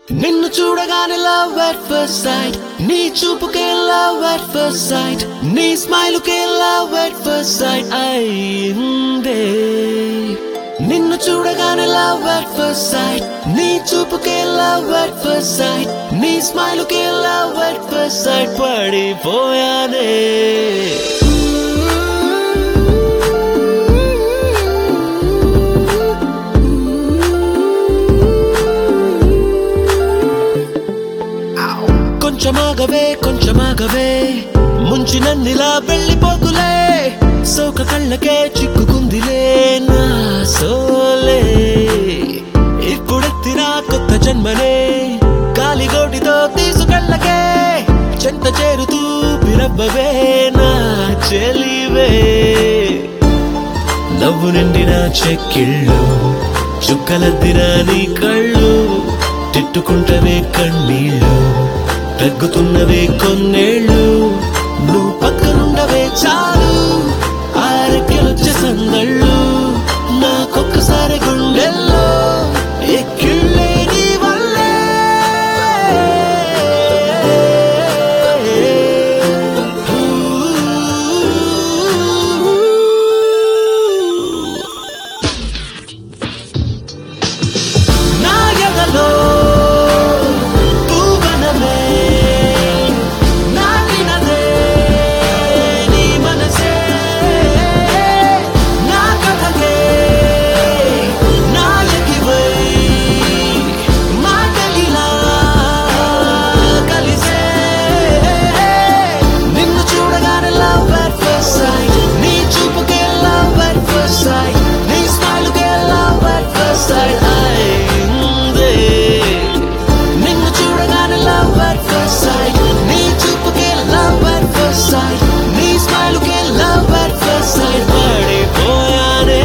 నిన్ను చూడగానే love at first sight నీ చూపుకే లవ్ ఎట్ ఫస్ట్ సైట్ నీ స్మైలుకే లవ్ ఎట్ ఫస్ట్ సైట్ అయిందే నిన్ను చూడగానే లవ్ ఎట్ ఫస్ట్ సైట్ నీ చూపుకే లవ్ ఎట్ ఫస్ట్ సైట్ నీ స్మైలుకే లవ్ ఎట్ ఫస్ట్ సైట్ పడిపోయానే కొంచెమాగవే కొంచెమాగవే ముంచి నన్నిలా వెళ్ళిపోకులే సోక కళ్ళకే చిక్కుకుందిలే నా సోలే ఇప్పుడెత్తిన కొత్త జన్మనే గాలిగోటితో తీసుకెళ్ళకే చెంత చేరుతూ పిరబ్బవే నా చెలివే నవ్వు నిండిన చెక్కిళ్ళు చుక్కలద్దిన నీ కళ్ళు తిట్టుకుంటవే కన్నీళ్ళు తగ్గుతున్నవే కొన్నేళ్ళు నువ్వు పక్కనుండవే చాలు ఆరెక్కెలొచ్చే సందళ్ళు నాకొక్కసారి గుండెల్లో ఎక్కిళ్ళే నీ వల్లే నా ఎదలో పూవనమే నాటినదే నీ మనసే నా కథకే నాయకివై మాటలిలా కలిసే నిన్ను చూడగానే లవ్ at first sight నీ చూపుకే లవ్ at first sight నీ స్మైలుకే లవ్ at first sight అయిందే నిన్ను చూడగానే లవ్ at first sight నీ చూపుకే లవ్ at first sight నీ స్మైలుకే లవ్ at first sight పడిపోయానే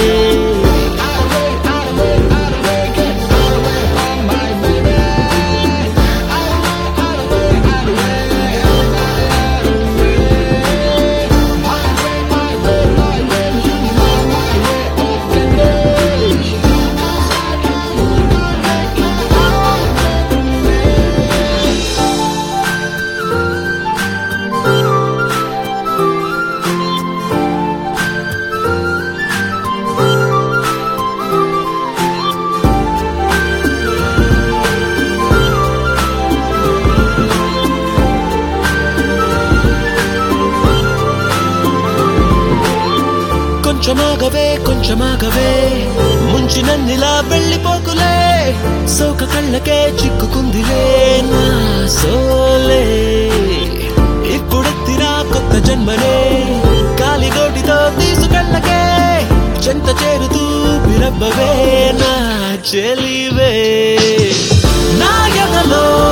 కొంచెమాగవే కొంచెమాగవే ముంచి నన్నిలా వెళ్ళిపోకులే సోక కళ్ళకే చిక్కుకుందిలే నా సోలే ఇప్పుడెత్తిరా కొత్త జన్మనే కాలిగోటితో తీసుకెళ్ళకే చెంత చేరుతూ పిరబ్బవే నా చెలివే నా ఎదలో